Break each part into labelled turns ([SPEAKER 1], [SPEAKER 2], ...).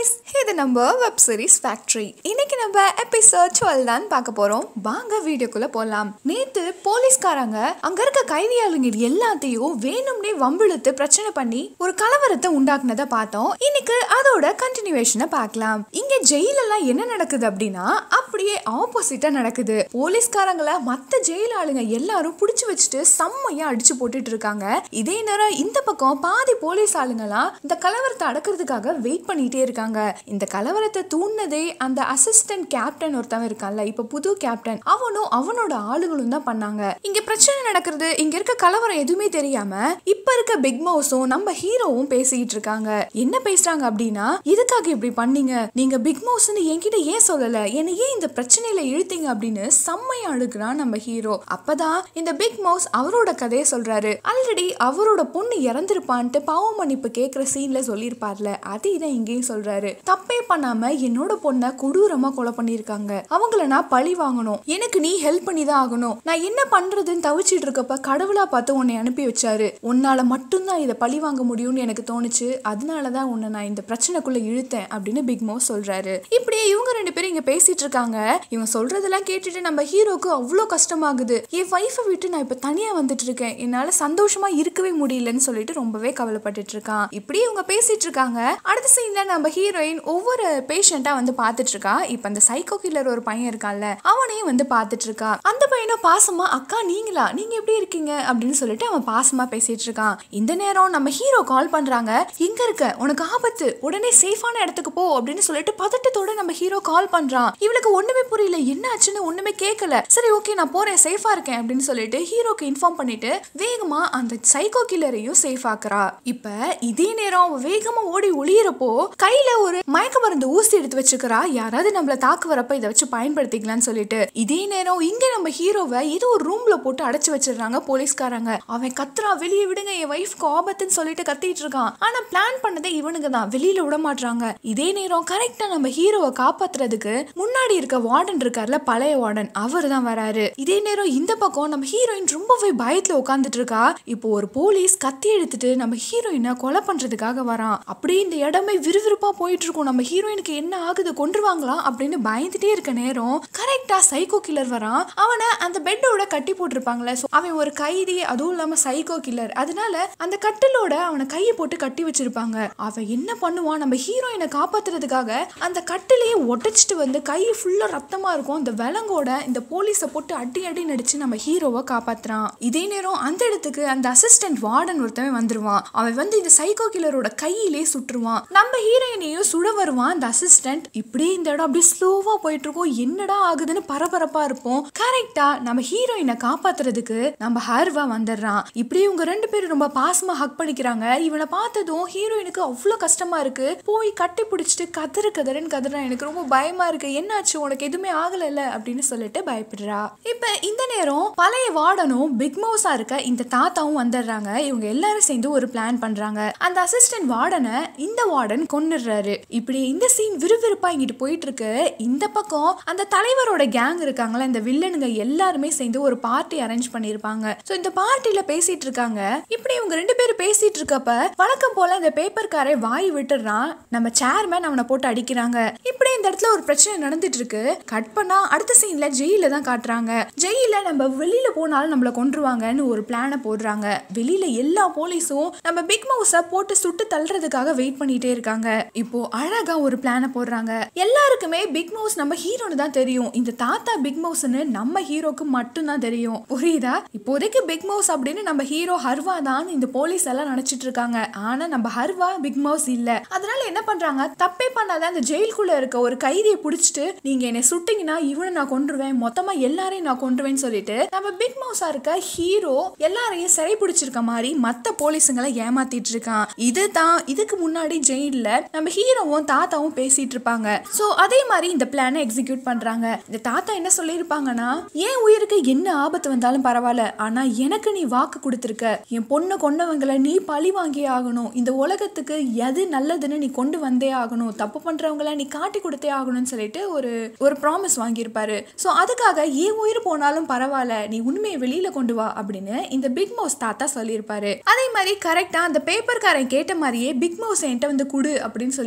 [SPEAKER 1] guys இது நம்ம web series factory இன்னைக்கு நம்ம எபிசோட் டுவெல் தான் பார்க்க போறோம் வாங்க வீடியோக்குள்ள போலாம் நேத்து போலீஸ்காரங்க அங்க இருக்க கைதியாளுங்க எல்லாத்தையும் வேணும்னே வம்பிழுத்து பிரச்சனை பண்ணி ஒரு கலவரத்தை உண்டாக்குனதை பார்த்தோம் இன்னைக்கு அதோட கண்டினியூவேஷனை பார்க்கலாம் இங்க ஜெயிலெல்லாம் என்ன நடக்குது அப்படின்னா அப்படியே ஆப்போசிட்டா நடக்குது போலீஸ்காரங்களை மத்த ஜெயில் ஆளுங்க எல்லாரும் புடிச்சு வச்சுட்டு செம்மையா அடிச்சு போட்டுட்டு இருக்காங்க இதே நேரம் இந்த பக்கம் பாதி போலீஸ் ஆளுங்கலாம் இந்த கலவரத்தை அடக்கிறதுக்காக வெயிட் பண்ணிட்டே இருக்காங்க இந்த கலவரத்தை தூண்டினதே அந்த அசிஸ்டன்ட் கேப்டன் ஒருத்தவன் இருக்கான்ல இப்ப புது கேப்டன் அவனும் அவனோட ஆளுங்களும் தான் பண்ணாங்க இங்க பிரச்சனை நடக்கிறது இங்க இருக்க கலவரம் எதுவுமே தெரியாம இப்ப இருக்க பிக் மவுஸும் நம்ம ஹீரோவும் பேசிட்டு இருக்காங்க என்ன பேசுறாங்க அப்படின்னா இதுக்காக இப்படி பண்ணீங்க நீங்க பிக் மவுஸ்னு என்கிட்ட ஏன் சொல்லல என்னை ஏன் இந்த பிரச்சனையில இழுத்தீங்க அப்படின்னு செம்மையா அழுகுறான் நம்ம ஹீரோ அப்பதான் இந்த பிக் மவுஸ் அவரோட கதையை சொல்றாரு ஆல்ரெடி அவரோட பொண்ணு இறந்திருப்பான்ட்டு பாவ மன்னிப்பு கேட்கிற சீன்ல சொல்லியிருப்பார்ல அதே தான் இங்கேயும் சொல்றாரு தப்பே பண்ணாம என்னோட பொண்ணை கொடூரமா கொலை பண்ணியிருக்காங்க அவங்கள நான் பழி வாங்கணும் எனக்கு நீ ஹெல்ப் பண்ணி தான் ஆகணும் நான் என்ன பண்றதுன்னு தவிச்சிட்டு இருக்கப்ப கடவுளா பார்த்து உன்னை அனுப்பி வச்சாரு உன்னால மட்டும்தான் இதை பழி வாங்க முடியும்னு எனக்கு தோணுச்சு அதனாலதான் உன்னை நான் இந்த பிரச்சனைக்குள்ள இழுத்தேன் அப்படின்னு பிக் மவுஸ் சொல்றாரு இப்படியே இவங்க ரெண்டு பேரும் இங்க பேசிட்டு இருக்காங்க இவங்க சொல்றதெல்லாம் கேட்டுட்டு நம்ம ஹீரோக்கு அவ்வளோ கஷ்டமாகுது என் ஒய்ஃபை விட்டு நான் இப்ப தனியா வந்துட்டு இருக்கேன் என்னால சந்தோஷமா இருக்கவே முடியலன்னு சொல்லிட்டு ரொம்பவே கவலைப்பட்டுட்டு இருக்கான் இப்படி இவங்க பேசிட்டு இருக்காங்க அடுத்த சீன்ல நம்ம ஹீரோயின் ஒவ்வொரு பேஷண்டா வந்து பார்த்துட்டு இருக்கா இப்ப அந்த சைக்கோ கில்லர் ஒரு பையன் இருக்கான்ல அவனையும் வந்து பார்த்துட்டு இருக்கா அந்த பையனும் பாசமா அக்கா நீங்களா நீங்க எப்படி இருக்கீங்க அப்படின்னு சொல்லிட்டு அவன் பாசமா பேசிட்டு இருக்கான் இந்த நேரம் நம்ம ஹீரோ கால் பண்றாங்க எங்க இருக்க உனக்கு ஆபத்து உடனே சேஃபான இடத்துக்கு போ அப்படின்னு சொல்லிட்டு பதட்டத்தோட நம்ம ஹீரோ கால் பண்றான் இவளுக்கு ஒண்ணுமே புரியல என்ன ஆச்சுன்னு ஒண்ணுமே கேட்கல சரி ஓகே நான் போறேன் சேஃபா இருக்கேன் அப்படின்னு சொல்லிட்டு ஹீரோக்கு இன்ஃபார்ம் பண்ணிட்டு வேகமா அந்த சைக்கோ கில்லரையும் சேஃப் ஆக்குறா இப்ப இதே நேரம் அவ வேகமா ஓடி ஒளியறப்போ கையில ஒரு மயக்க மருந்து ஊசி எடுத்து வச்சுக்கிறா யாராவது நம்மள தாக்கு வரப்ப இதை வச்சு பயன்படுத்திக்கலாம்னு சொல்லிட்டு இதே நேரம் இங்க நம்ம ஹீரோவை ஏதோ ஒரு ரூம்ல போட்டு அடைச்சு வச்சிடுறாங்க போலீஸ்காரங்க அவன் கத்துறா வெளியே விடுங்க என் ஒய்ஃப்க்கு ஆபத்துன்னு சொல்லிட்டு கத்திட்டு இருக்கான் ஆனா பிளான் பண்ணதே இவனுங்க தான் வெளியில விட மாட்டாங்க இதே நேரம் கரெக்டா நம்ம ஹீரோவை காப்பாத்துறதுக்கு முன்னாடி இருக்க வார்டன் இருக்கார்ல பழைய வார்டன் அவர் தான் வராரு இதே நேரம் இந்த பக்கம் நம்ம ஹீரோயின் ரொம்பவே பயத்துல உட்காந்துட்டு இருக்கா இப்போ ஒரு போலீஸ் கத்தி எடுத்துட்டு நம்ம ஹீரோயினை கொலை பண்றதுக்காக வரான் அப்படியே இந்த இடமே விறுவிறுப்பா போயிட்டு இருக்கும் நம்ம ஹீரோயினுக்கு என்ன ஆகுது கொன்றுவாங்களா அப்படின்னு பயந்துட்டே இருக்க நேரம் கரெக்டா சைக்கோ கில்லர் வரான் அவனை அந்த பெட்டோட கட்டி போட்டிருப்பாங்களே So, அவன் ஒரு கைதி அதுவும் இல்லாம சைக்கோ கில்லர் அதனால அந்த கட்டிலோட அவனை கையை போட்டு கட்டி வச்சிருப்பாங்க அவன் என்ன பண்ணுவான் நம்ம ஹீரோயினை காப்பாத்துறதுக்காக அந்த கட்டிலேயே ஒட்டச்சிட்டு வந்து கை ஃபுல்லா ரத்தமா இருக்கும் அந்த விலங்கோட இந்த போலீஸை போட்டு அடி அடி நடிச்சு நம்ம ஹீரோவை காப்பாத்துறான் இதே நேரம் அந்த இடத்துக்கு அந்த அசிஸ்டன்ட் வார்டன் ஒருத்தவன் வந்துருவான் அவன் வந்து இந்த சைக்கோ கில்லரோட கையிலே சுட்டுருவான் நம்ம ஹீரோயினையும் சுட வருவான் அந்த அசிஸ்டன்ட் இப்படியே இந்த இடம் அப்படியே ஸ்லோவா போயிட்டு இருக்கும் என்னடா ஆகுதுன்னு பரபரப்பா இருப்போம் கரெக்டா நம்ம ஹீரோயினை காப்பாத்துறதுக்கு நம்ம ஹர்வா வந்துடுறான் இப்படியே இவங்க ரெண்டு பேரும் ரொம்ப பாசமா ஹக் பண்ணிக்கிறாங்க இவனை பார்த்ததும் ஹீரோயினுக்கு அவ்வளோ கஷ்டமா இருக்கு போய் கட்டி பிடிச்சிட்டு கதறு கதறுன்னு கதறான் எனக்கு ரொம்ப பயமா இருக்கு என்னாச்சு உனக்கு எதுவுமே ஆகலைல்ல அப்படின்னு சொல்லிட்டு பயப்படுறா இப்ப இந்த நேரம் பழைய வார்டனும் பிக் மவுஸா இருக்க இந்த தாத்தாவும் வந்துடுறாங்க இவங்க எல்லாரும் சேர்ந்து ஒரு பிளான் பண்றாங்க அந்த அசிஸ்டன்ட் வார்டனை இந்த வார்டன் கொன்னுடுறாரு இப்படி இந்த சீன் விறுவிறுப்பா இங்கிட்டு போயிட்டு இருக்கு இந்த பக்கம் அந்த தலைவரோட கேங் இருக்காங்களா இந்த வில்லனுங்க எல்லாருமே சேர்ந்து ஒரு பார்ட்டி அரேஞ்ச் பண்ணிருப்பாங்க சோ இந்த பார்ட்டில பேசிட்டு இருக்காங்க இப்படி இவங்க ரெண்டு பேரும் பேசிட்டு இருக்கப்ப வழக்கம் போல இந்த பேப்பர்காரை வாய் விட்டுறான் நம்ம சேர்மேன் அவனை போட்டு அடிக்கிறாங்க இப்படி இந்த இடத்துல ஒரு பிரச்சனை நடந்துட்டு இருக்கு கட் பண்ணா அடுத்த சீன்ல ஜெயில தான் காட்டுறாங்க ஜெயில நம்ம வெளியில போனாலும் நம்மள கொன்றுவாங்கன்னு ஒரு பிளானை போடுறாங்க வெளியில எல்லா போலீஸும் நம்ம பிக் மவுஸ போட்டு சுட்டு தள்ளுறதுக்காக வெயிட் பண்ணிட்டே இருக்காங்க இப்போ அழகா ஒரு பிளானை போடுறாங்க எல்லாருக்குமே பிக் மவுஸ் நம்ம ஹீரோன்னு தான் தெரியும் இந்த தாத்தா பிக் மவுஸ்னு நம்ம ஹீரோக்கு மட்டும் தான் தெரியும் புரியுதா இப்போதைக்கு பிக் மவுஸ் அப்படின்னு நம்ம ஹீரோ ஹர்வா தான் இந்த போலீஸ் எல்லாம் நினைச்சிட்டு இருக்காங்க ஆனா நம்ம ஹர்வா பிக் மவுஸ் இல்ல அதனால என்ன பண்றாங்க தப்பே பண்ணாத அந்த ஜெயிலுக்குள்ள இருக்க ஒரு கைதியை பிடிச்சிட்டு நீங்க என்னை சுட்டீங்கன்னா இவனை நான் கொன்றுவேன் மொத்தமா எல்லாரையும் நான் கொன்றுவேன்னு சொல்லிட்டு நம்ம பிக் மவுஸா இருக்க ஹீரோ எல்லாரையும் சிறை பிடிச்சிருக்க மாதிரி மத்த போலீஸுங்களை ஏமாத்திட்டு இருக்கான் இதுதான் இதுக்கு முன்னாடி ஜெயில்ல நம்ம ஹீரோவும் தாத்தாவும் பேசிட்டு இருப்பாங்க சோ அதே மாதிரி இந்த பிளானை எக்ஸிக்யூட் பண்றாங்க இந்த தாத்தா என்ன சொல்லியிருப்பாங்கன்னா என் உயிருக்கு என்ன ஆபத்து வந்தாலும் பரவாயில்ல ஆனா எனக்கு நீ வாக்கு கொடுத்துருக்க என் பொண்ணை கொண்டவங்களை நீ பழி வாங்கியே ஆகணும் இந்த உலகத்துக்கு எது நல்லதுன்னு நீ கொண்டு வந்தே ஆகணும் தப்பு பண்றவங்கள நீ காட்டி கொடுத்தே ஆகணும்னு சொல்லிட்டு ஒரு ஒரு ப்ராமிஸ் வாங்கியிருப்பாரு ஸோ அதுக்காக என் உயிர் போனாலும் பரவாயில்ல நீ உண்மையை வெளியில கொண்டு வா அப்படின்னு இந்த பிக் மவுஸ் தாத்தா சொல்லியிருப்பாரு அதே மாதிரி கரெக்டா அந்த பேப்பர்காரன் கேட்ட மாதிரியே பிக் மவுஸ் என்கிட்ட வந்து கொடு அப்படின்னு சொல்லிட்டு டீல்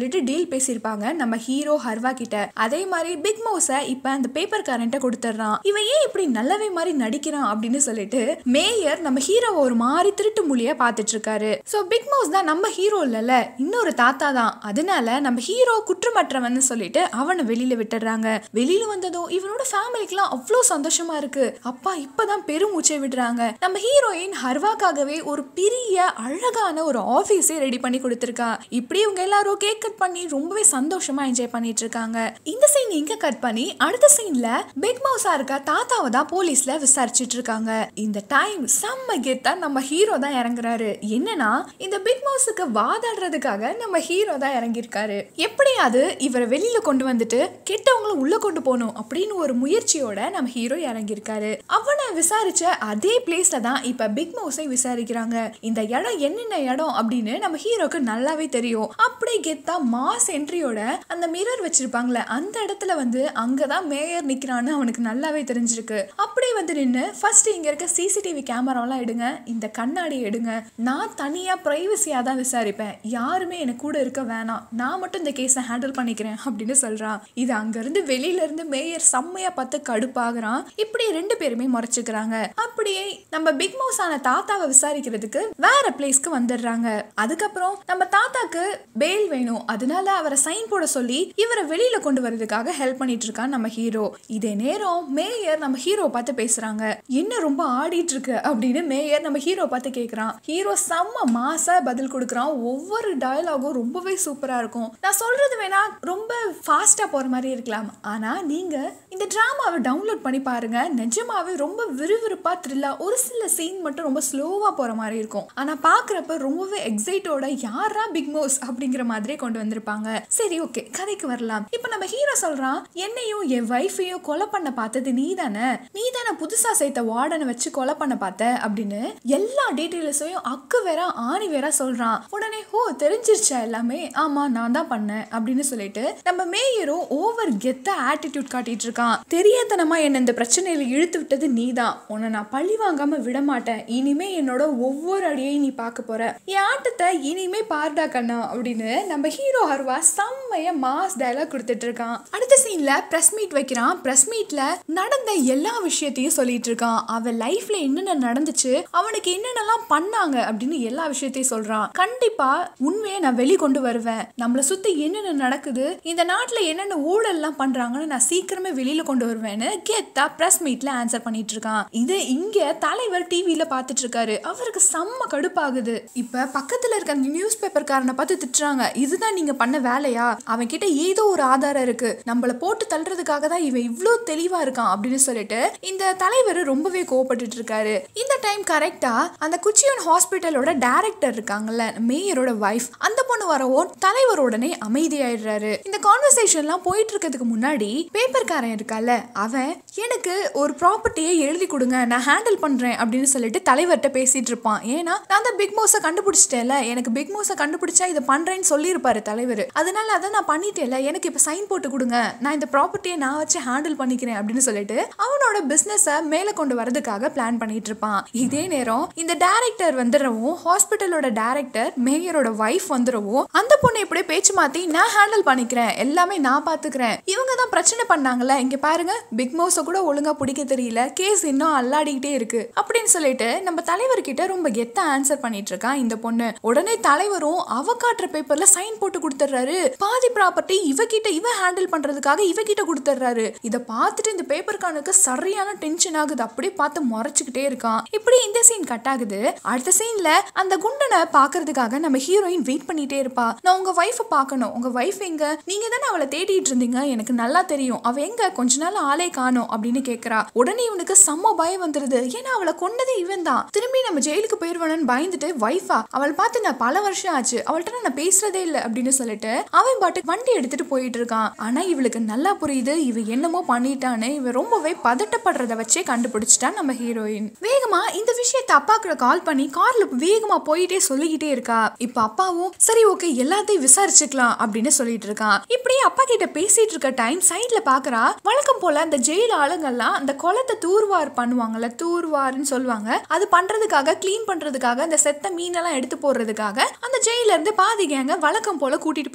[SPEAKER 1] டீல் பேசியிருப்பாங்க நம்ம ஹீரோ ஹர்வா கிட்ட அதே மாதிரி பிக் மவுஸ இப்ப அந்த பேப்பர் கரண்ட்டை கொடுத்துட்றான் இவன் ஏன் இப்படி நல்லவே மாதிரி நடிக்கிறான் அப்படின்னு சொல்லிட்டு மேயர் நம்ம ஹீரோவை ஒரு மாதிரி திருட்டு மொழியா பார்த்துட்டு இருக்காரு ஸோ பிக் மவுஸ் தான் நம்ம ஹீரோ இல்லைல்ல இன்னொரு தாத்தா தான் அதனால நம்ம ஹீரோ குற்றமற்றவன் சொல்லிட்டு அவனை வெளியில விட்டுறாங்க வெளியில வந்ததும் இவனோட ஃபேமிலிக்குலாம் அவ்வளோ சந்தோஷமா இருக்கு அப்பா இப்பதான் பெருமூச்சை விடுறாங்க நம்ம ஹீரோயின் ஹர்வாக்காகவே ஒரு பெரிய அழகான ஒரு ஆஃபீஸே ரெடி பண்ணி கொடுத்துருக்கா இப்படி இவங்க எல்லாரும் கேக் கட் பண்ணி ரொம்பவே சந்தோஷமா என்ஜாய் பண்ணிட்டு இருக்காங்க இந்த சீன் இங்க கட் பண்ணி அடுத்த சீன்ல பிக் மவுஸா இருக்க தாத்தாவை தான் போலீஸ்ல விசாரிச்சுட்டு இருக்காங்க இந்த டைம் செம்ம கெத்தா நம்ம ஹீரோ தான் இறங்குறாரு என்னன்னா இந்த பிக் மவுஸுக்கு வாதாடுறதுக்காக நம்ம ஹீரோ தான் இறங்கியிருக்காரு எப்படியாவது இவரை வெளியில கொண்டு வந்துட்டு கெட்டவங்கள உள்ள கொண்டு போகணும் அப்படின்னு ஒரு முயற்சியோட நம்ம ஹீரோ இறங்கியிருக்காரு அவனை விசாரிச்ச அதே பிளேஸ்ல தான் இப்ப பிக் மவுஸை விசாரிக்கிறாங்க இந்த இடம் என்னென்ன இடம் அப்படின்னு நம்ம ஹீரோக்கு நல்லாவே தெரியும் அப்படியே கெத்தா மாஸ் என்ட்ரியோட அந்த மிரர் வச்சிருப்பாங்களே அந்த இடத்துல வந்து அங்கதான் மேயர் நிக்கிறான்னு அவனுக்கு நல்லாவே தெரிஞ்சிருக்கு அப்படியே வந்து நின்று ஃபர்ஸ்ட் இங்க இருக்க சிசிடிவி கேமராலாம் எடுங்க இந்த கண்ணாடி எடுங்க நான் தனியா பிரைவசியா தான் விசாரிப்பேன் யாருமே எனக்கு கூட இருக்க வேணாம் நான் மட்டும் இந்த கேஸை ஹேண்டில் பண்ணிக்கிறேன் அப்படின்னு சொல்றான் இது அங்க இருந்து வெளியில இருந்து மேயர் செம்மையா பார்த்து கடுப்பாகிறான் இப்படி ரெண்டு பேருமே முறைச்சுக்கிறாங்க அப்படியே நம்ம பிக் மவுஸ் ஆன தாத்தாவை விசாரிக்கிறதுக்கு வேற பிளேஸ்க்கு வந்துடுறாங்க அதுக்கப்புறம் நம்ம தாத்தாக்கு பெயில் வேணும் அதனால அவரை சைன் போட சொல்லி இவரை வெளியில கொண்டு வரதுக்காக ஹெல்ப் பண்ணிட்டு இருக்கான் நம்ம ஹீரோ இதே நேரம் மேயர் நம்ம ஹீரோ பார்த்து பேசுறாங்க என்ன ரொம்ப ஆடிட்டு இருக்கு அப்படின்னு மேயர் நம்ம ஹீரோ பார்த்து கேக்குறான் ஹீரோ செம்ம மாசா பதில் கொடுக்குறான் ஒவ்வொரு டயலாகும் ரொம்பவே சூப்பரா இருக்கும் நான் சொல்றது வேணா ரொம்ப ஃபாஸ்டா போற மாதிரி இருக்கலாம் ஆனா நீங்க இந்த டிராமாவை டவுன்லோட் பண்ணி பாருங்க நிஜமாவே ரொம்ப விறுவிறுப்பா த்ரில்லா ஒரு சில சீன் மட்டும் ரொம்ப ஸ்லோவா போற மாதிரி இருக்கும் ஆனா பாக்குறப்ப ரொம்பவே எக்ஸைட்டோட யாரா பிக் மோஸ் அப்படிங்கிற மாதிரியே கொண்டு வந்திருப்பாங்க சரி ஓகே கதைக்கு வரலாம் இப்போ நம்ம ஹீரோ சொல்றான் என்னையும் என் வைஃபையும் கொலை பண்ண பார்த்தது நீ தானே நீ தானே புதுசா சேர்த்த வார்டனை வச்சு கொலை பண்ண பார்த்த அப்படின்னு எல்லா டீட்டெயில்ஸையும் அக்கு வேற ஆணி வேற சொல்றான் உடனே ஓ தெரிஞ்சிருச்சா எல்லாமே ஆமா நான் தான் பண்ணேன் அப்படின்னு சொல்லிட்டு நம்ம மேயரும் ஓவர் கெத்த ஆட்டிடியூட் காட்டிட்டு இருக்கான் தெரியாதனமா என்ன இந்த பிரச்சனையில இழுத்து விட்டது நீ தான் உன்னை நான் பழி வாங்காம விட மாட்டேன் இனிமே என்னோட ஒவ்வொரு அடியையும் நீ பார்க்க போற என் ஆட்டத்தை இனிமே பாருடா கண்ணா அப்படின்னு நம்ம ஹீரோ ஹர்வா செம்மைய மாஸ் டயலாக் கொடுத்துட்டு இருக்கான் அடுத்த சீன்ல பிரஸ் மீட் வைக்கிறான் பிரஸ் மீட்ல நடந்த எல்லா விஷயத்தையும் சொல்லிட்டு இருக்கான் அவன் லைஃப்ல என்னென்ன நடந்துச்சு அவனுக்கு என்னென்னலாம் பண்ணாங்க அப்படின்னு எல்லா விஷயத்தையும் சொல்றான் கண்டிப்பா உண்மையை நான் வெளி கொண்டு வருவேன் நம்மளை சுத்தி என்னென்ன நடக்குது இந்த நாட்டுல என்னென்ன ஊழல் எல்லாம் பண்றாங்கன்னு நான் சீக்கிரமே வெளியில கொண்டு வருவேன்னு கெத்தா பிரஸ் மீட்ல ஆன்சர் பண்ணிட்டு இருக்கான் இது இங்க தலைவர் டிவியில பாத்துட்டு இருக்காரு அவருக்கு செம்ம கடுப்பாகுது இப்ப பக்கத்துல இருக்க நியூஸ் பேப்பர்காரனை பார்த்து திட்டுறாங்க இதுதான் நீங்க பண்ண வேலையா அவன் கிட்ட ஏதோ ஒரு ஆதாரம் இருக்கு நம்மள போட்டு தள்ளுறதுக்காக தான் இவன் இவ்ளோ தெளிவா இருக்கான் அப்படின்னு சொல்லிட்டு இந்த தலைவர் ரொம்பவே கோவப்பட்டுட்டு இருக்காரு இந்த டைம் கரெக்டா அந்த குச்சியன் ஹாஸ்பிட்டலோட டைரக்டர் இருக்காங்கல்ல மேயரோட வைஃப் அந்த பொண்ணு வரவும் தலைவர் உடனே அமைதியாயிடுறாரு இந்த கான்வர்சேஷன்லாம் போயிட்டு இருக்கிறதுக்கு முன்னாடி பேப்பர்காரன் இருக்கால அவன் எனக்கு ஒரு ப்ராப்பர்ட்டியை எழுதி கொடுங்க நான் ஹேண்டில் பண்றேன் அப்படின்னு சொல்லிட்டு தலைவர்கிட்ட பேசிட்டு இருப்பான் ஏன்னா நான் தான் பிக் மோஸை கண்டுபிடிச்சிட்டேன்ல எனக்கு பிக் மோஸை கண்டுபிடிச்சா இதை பண்றேன்னு சொல்லியிருப்பாரு தலைவர் அதனால அதை நான் பண்ணிட்டேன்ல எனக்கு இப்போ சைன் போட்டு கொடுங்க நான் இந்த ப்ராப்பர்ட்டியை நான் வச்சு ஹேண்டில் பண்ணிக்கிறேன் அப்படின்னு சொல்லிட்டு அவனோட பிஸ்னஸை மேலே கொண்டு வரதுக்காக பிளான் பண்ணிட்டு இருப்பான் இதே நேரம் இந்த டேரக்டர் வந்துடவும் ஹாஸ்பிட்டலோட டேரக்டர் மேயரோட வைஃப் வந்துடவும் அந்த பொண்ணை இப்படியே பேச்சு மாத்தி நான் ஹேண்டில் பண்ணிக்கிறேன் எல்லாமே நான் பாத்துக்கிறேன் இவங்க தான் பிரச்சனை பண்ணாங்கல்ல இங்க பாருங்க பிக் மவுஸை கூட ஒழுங்கா பிடிக்க தெரியல கேஸ் இன்னும் அல்லாடிக்கிட்டே இருக்கு அப்படின்னு சொல்லிட்டு நம்ம தலைவர்கிட்ட ரொம்ப கெத்தா ஆன்சர் பண்ணிட்டு இருக்கான் இந்த பொண்ணு உடனே தலைவரும் அவ காட்டுற பேப்பர்ல சைன் போட்டு கொடுத்துட்றாரு பாதி ப்ராப்பர்ட்டி இவகிட்ட இவ ஹேண்டில் பண்றதுக்காக இவகிட்ட கொடுத்துட்றாரு இதை பார்த்துட்டு இந்த பேப்பர்கானுக்கு சரியான டென்ஷன் ஆகுது அப்படியே பார்த்து முறைச்சுக்கிட்டே இருக்கான் இப்படி இந்த சீன் கட் ஆகுது அடுத்த சீன்ல அந்த குண்டனை பாக்குறதுக்காக நம்ம ஹீரோயின் வெயிட் பண்ணிட்டே இருப்பா நான் உங்க ஒய்ஃபை பார்க்கணும் உங்க ஒய்ஃப் எங்க நீங்க தானே அவளை தேடிட்டு இருந்தீங்க எனக்கு நல்லா தெரியும் அவ எங்க கொஞ்ச நாள் ஆளே காணோம் அப்படின்னு கேக்குறா உடனே இவனுக்கு செம்ம பயம் வந்துருது ஏன்னா அவளை கொன்னதே இவன் தான் திரும்பி நம்ம ஜெயிலுக்கு போயிருவானு பயந்துட்டு வைஃபா அவள் பார்த்து நான் பல வருஷம் ஆச்சு அவள்கிட்ட நான் பேசுறதே இல்லை அப்படின்னு சொல்லிட்டு அவன் பாட்டு வண்டி எடுத்துட்டு போயிட்டு இருக்கான் ஆனா இவளுக்கு நல்லா புரியுது இவ என்னமோ பண்ணிட்டான்னு இவன் ரொம்பவே பதட்டப்படுறத வச்சே கண்டுபிடிச்சிட்டான் நம்ம ஹீரோயின் வேகமா இந்த விஷயத்த அப்பாக்குள்ள கால் பண்ணி கார்ல வேகமா போயிட்டே சொல்லிக்கிட்டே இருக்கா இப்ப அப்பாவும் சரி ஓகே எல்லாத்தையும் விசாரிச்சுக்கலாம் அப்படின்னு சொல்லிட்டு இருக்கான் இப்படியே அப்பா கிட்ட பேசிட்டு இருக்க டைம் சைட்ல பாக்குறா வழக்கம் போல அந்த ஜெயில் ஆளுங்கெல்லாம் அந்த குளத்தை தூர்வார் பண்ணுவாங்கல்ல தூர்வார்னு சொல்லுவாங்க அது பண்றதுக்காக க்ளீன் பண்றதுக்காக அந்த செத்த மீனெல்லாம் எடுத்து போடுறதுக்காக அந்த ஜெயில இருந்து பாதி கேங்க வழக்கம் போல கூட்டிட்டு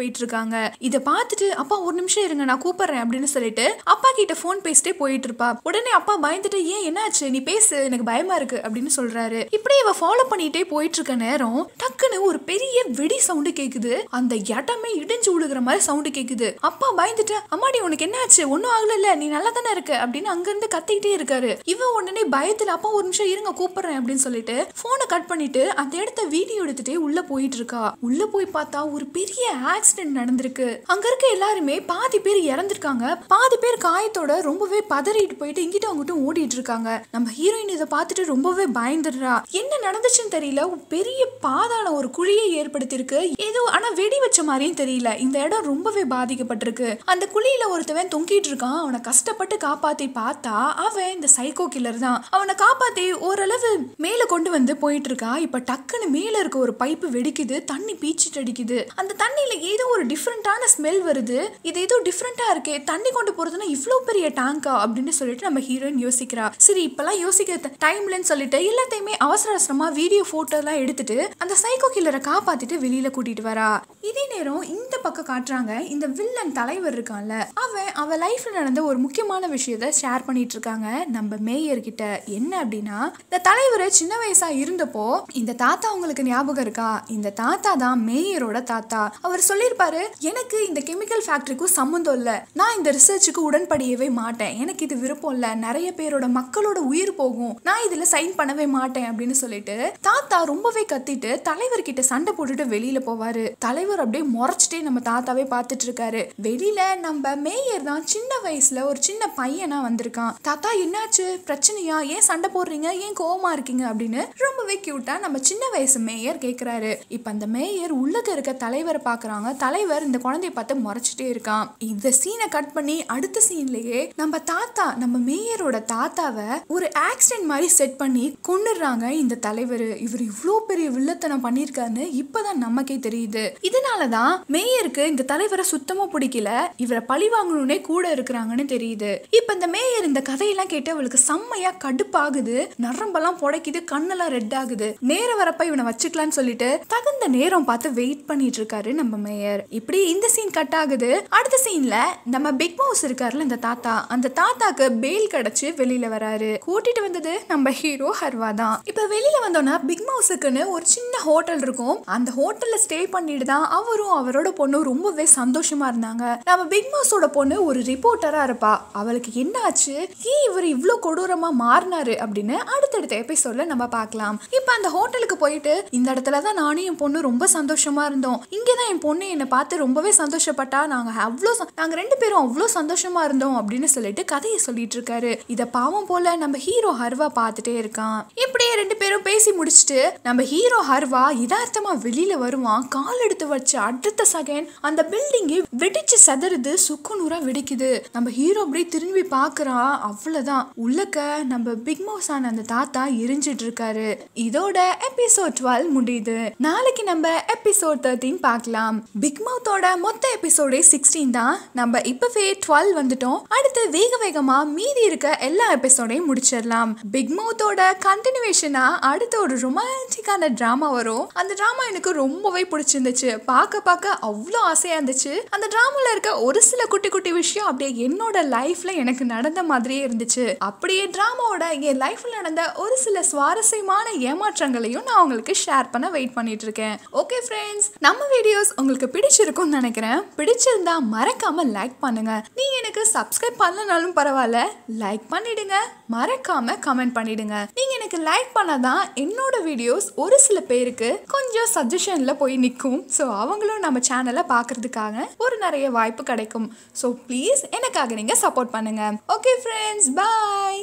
[SPEAKER 1] போயிட்டு இருக்காங்க இதை பார்த்துட்டு அப்பா ஒரு நிமிஷம் இருங்க நான் கூப்பிடுறேன் அப்படின்னு சொல்லிட்டு அப்பா கிட்ட ஃபோன் பேசிட்டே போயிட்டு இருப்பா உடனே அப்பா பயந்துட்டு ஏன் என்னாச்சு நீ பேசு எனக்கு பயமா இருக்கு அப்படின்னு சொல்றாரு இப்படி இவ ஃபாலோ பண்ணிட்டே போயிட்டு இருக்க நேரம் டக்குன்னு ஒரு பெரிய வெடி சவுண்டு கேக்குது அந்த இடமே இடிஞ்சு விழுகிற மாதிரி சவுண்டு கேக்குது அப்பா பயந்துட்டு அம்மாடி உனக்கு என்னாச்சு ஒன்னும் ஆகல நீ நல்லா தானே இருக்க அப்படின்னு அங்க இருந்து கத்திக்கிட்டே இருக்காரு இவ உடனே பயத்துல அப்பா ஒரு நிமிஷம் இருங்க கூப்பிடுறேன் அப்படின்னு சொல்லிட்டு போனை கட் பண்ணிட்டு அந்த இடத்த வீடியோ எடுத்துட்டே உள்ள போயிட்டு இருக்கா உள்ள போய் பார்த்தா ஒரு பெரிய ஆக்சிடென்ட் நடந்திருக்கு அங்க இருக்க எல்லாருமே பாதி பேர் இறந்திருக்காங்க பாதி பேர் காயத்தோட ரொம்பவே பதறிட்டு போயிட்டு இங்கிட்ட அங்கிட்டும் ஓடிட்டு இருக்காங்க நம்ம ஹீரோயின் இதை பார்த்துட்டு ரொம்பவே பயந்துடுறா என்ன நடந்துச்சுன்னு தெரியல ஒரு பெரிய பாதாளம் ஒரு குழியை ஏற்படுத்தியிருக்கு ஏதோ ஆனா வெடி வச்ச மாதிரியும் தெரியல இந்த இடம் ரொம்பவே பாதிக்கப்பட்டிருக்கு அந்த குழியில ஒருத்தவன் தொங்கிட்டு இருக்கான் அவனை கஷ்டப்பட்டு காப்பாத்தி பார்த்தா அவன் இந்த சைக்கோ கில்லர் தான் அவனை காப்பாத்தி ஓரளவு மேல கொண்டு வந்து போயிட்டு இருக்கா இப்ப டக்குன்னு மேல இருக்க ஒரு பைப்பு வெடிக்குது தண்ணி பீச்சிட்டு அடிக்குது அந்த தண்ணியில ஏதோ ஒரு டிஃப்ரெண்டான ஸ்மெல் வருது இது ஏதோ டிஃப்ரெண்டா இருக்கே தண்ணி கொண்டு போறதுன்னா இவ்ளோ பெரிய டேங்கா அப்படின்னு சொல்லிட்டு நம்ம ஹீரோயின் யோசிக்கிறா சரி இப்பெல்லாம் யோசிக்க டைம்லன்னு சொல்லிட்டு எல்லாத்தையுமே அவசர அவசரமா வீடியோ போட்டோ எல்லாம் எடுத்துட்டு அந்த சைக்கோ கில்லரை காப்பாத்திட்டு வெளியில கூட்டிட்டு வரா இதே நேரம் இந்த பக்கம் காட்டுறாங்க இந்த வில்லன் தலைவர் இருக்கான்ல அவன் அவ லைஃப்ல நடந்த ஒரு முக்கியமான விஷயத்த ஷேர் பண்ணிட்டு இருக்காங்க நம்ம மேயர் கிட்ட என்ன அப்படின்னா இந்த தலைவர் சின்ன வயசா இருந்தப்போ இந்த தாத்தா உங்களுக்கு ஞாபகம் இருக்கா இந்த தாத்தா தான் மேயரோட தாத்தா அவர் சொல்லியிருப்பாரு எனக்கு இந்த கெமிக்கல் ஃபேக்டரிக்கும் சம்மந்தம் இல்லை நான் இந்த ரிசர்ச்சுக்கு உடன்படியவே மாட்டேன் எனக்கு இது விருப்பம் இல்லை நிறைய பேரோட மக்களோட உயிர் போகும் நான் இதுல சைன் பண்ணவே மாட்டேன் அப்படின்னு சொல்லிட்டு தாத்தா ரொம்பவே கத்திட்டு தலைவர்கிட்ட சண்டை போட்டுட்டு வெளியில போவாரு தலைவர் அப்படியே முறைச்சிட்டே நம்ம தாத்தாவே பார்த்துட்டு இருக்காரு வெளியில நம்ம மேயர் தான் சின்ன வயசுல ஒரு சின்ன பையனா வந்திருக்கான் தாத்தா என்னாச்சு பிரச்சனையா ஏன் சண்டை போடுறீங்க ஏன் கோவமா இருக்கீங்க அப்படின்னு ரொம்பவே கியூட்டா நம்ம சின்ன வயசு மேயர் கேக்குறாரு இப்ப அந்த மேயர் உள்ளக்க இருக்க தலைவரை பாக்குறாங்க தலைவர் இந்த குழந்தைய பார்த்து முறைச்சிட்டே இருக்கான் இந்த சீனை கட் பண்ணி அடுத்த சீன்லயே நம்ம தாத்தா நம்ம மேயரோட தாத்தாவை ஒரு ஆக்சிடென்ட் மாதிரி செட் பண்ணி கொண்டுடுறாங்க இந்த தலைவர் இவர் இவ்வளோ பெரிய வில்லத்தனம் பண்ணியிருக்காருன்னு இப்பதான் நமக்கே தெரியுது இதனாலதான் மேயருக்கு இந்த தலைவரை சுத்தமா பிடிக்கல இவரை பழி வாங்கணும்னே கூட இருக்கிறாங்கன்னு தெரியுது இப்ப இந்த மேயர் இந்த கதையெல்லாம் கேட்டு அவளுக்கு செம்மையா கடுப்பாகுது நரம்பெல்லாம் புடைக்குது கண்ணெல்லாம் ரெட் ஆகுது நேரம் வரப்ப இவனை வச்சுக்கலாம்னு சொல்லிட்டு தகுந்த நேரம் பார்த்து வெயிட் பண்ணிட்டு இருக்காரு நம்ம மேயர் இப்படி இந்த சீன் கட் ஆகுது அடுத்த சீன்ல நம்ம பிக் பாஸ் இருக்காருல இந்த தாத்தா அந்த தாத்தாக்கு பெயில் கிடைச்சு வெளியில வராரு கூட்டிட்டு வந்தது நம்ம ஹீரோ ஹர்வா தான் இப்ப வெளியில வந்தோம்னா பிக் மவுஸுக்குன்னு ஒரு சின்ன ஹோட்டல் இருக்கும் அந்த ஹோட்டல்ல ஸ்டே பண்ணிட்டு தான் அவரும் அவரோட பொண்ணும் ரொம்பவே சந்தோஷமா இருந்தாங்க நம்ம பிக் மவுஸோட பொண்ணு ஒரு ரிப்போர்ட்டரா இருப்பா அவளுக்கு என்ன ஆச்சு ஏன் இவர் இவ்ளோ கொடூரமா மாறினாரு அப்படின்னு அடுத்தடுத்த எபிசோட்ல நம்ம பார்க்கலாம் இப்ப அந்த ஹோட்டலுக்கு போயிட்டு இந்த இடத்துல தான் நானும் என் பொண்ணு ரொம்ப சந்தோஷமா இருந்தோம் இங்கதான் என் பொண்ணு என்னை பார்த்து ரொம்பவே சந்தோஷப்பட்டா நாங்க அவ்வளோ ச- நாங்க ரெண்டு பேரும் அவ்வளோ சந்தோஷமா இருந்தோம் அப்படின்னு சொல்லிட்டு கதையை சொல்லிட்டு இருக்காரு இத பாவம் போல நம்ம ஹீரோ ஹர்வா பார்த்துட்டே இருக்கான் இப்படியே ரெண்டு பேரும் பேசி முடிச்சுட்டு நம்ம ஹீரோ ஹர்வா யதார்த்தமா வெளியில வருவான் கால் எடுத்து வச்ச அடுத்த செகண்ட் அந்த பில்டிங்கே வெடிச்சு செதறுது சுக்குநூறா வெடிக்குது நம்ம ஹீரோ அப்படியே திரும்பி பார்க்கறான் அவ்வளவுதான் உள்ளக்க நம்ம பிக் மவுஸ் ஆன அந்த தாத்தா எரிஞ்சிட்டு இருக்காரு இதோட எபிசோட் டுவெல் முடியுது நாளைக்கு நம்ம எபிசோட் தேர்ட்டீன் பார்க்கலாம் பிக் மவுத்தோட மொத்த எபிசோடே சிக்ஸ்டீன் தான் நம்ம இப்பவே டுவெல் வந்துட்டோம் அடுத்து வேக வேகமா மீதி இருக்க எல்லா எபிசோடையும் முடிச்சிடலாம் பிக் மவுத்தோட கண்டினியூவேஷனா அடுத்த ஒரு ரொமான்டிக்கான டிராமா வரும் அந்த டிராமா எனக்கு ரொம்பவே பிடிச்சிருந்துச்சு பார்க்க பார்க்க அவ்வளோ ஆசையா இருந்துச்சு அந்த டிராமால இருக்க ஒரு சில குட்டி குட்டி விஷயம் அப்படியே என்னோட லைஃப்ல எனக்கு நடந்த மாதிரியே இருந்துச்சு அப்படியே டிராமாவோட என் லைஃப்ல நடந்த ஒரு சில சுவாரஸ்யமான ஏமாற்றங்களையும் நான் உங்களுக்கு ஷேர் பண்ண வெயிட் பண்ணிட்டு இருக்கேன் ஓகே ஃப்ரெண்ட்ஸ் நம்ம வீடியோஸ் உங்களுக்கு பிடிச்சிருக்கும்னு நினைக்கிறேன் பிடிச்சிருந்தா மறக்காம லைக் பண்ணுங்க நீங்க எனக்கு சப்ஸ்கிரைப் பண்ணலனாலும் பரவாயில்ல லைக் பண்ணிடுங்க மறக்காம கமெண்ட் பண்ணிடுங்க நீங்க எனக்கு லைக் பண்ணாதான் என்னோட வீடியோஸ் ஒரு சில பேருக்கு கொஞ்சம் சஜஷன்ல போய் நிற்கும் ஸோ அவங்களும் நம்ம சேனலை பார்க்கறதுக்காக ஒரு நிறைய வாய்ப்பு கிடைக்கும் ஸோ ப்ளீஸ் எனக்காக நீங்க சப்போர்ட் பண்ணுங்க ஓகே ஃப்ரெண்ட்ஸ் பாய்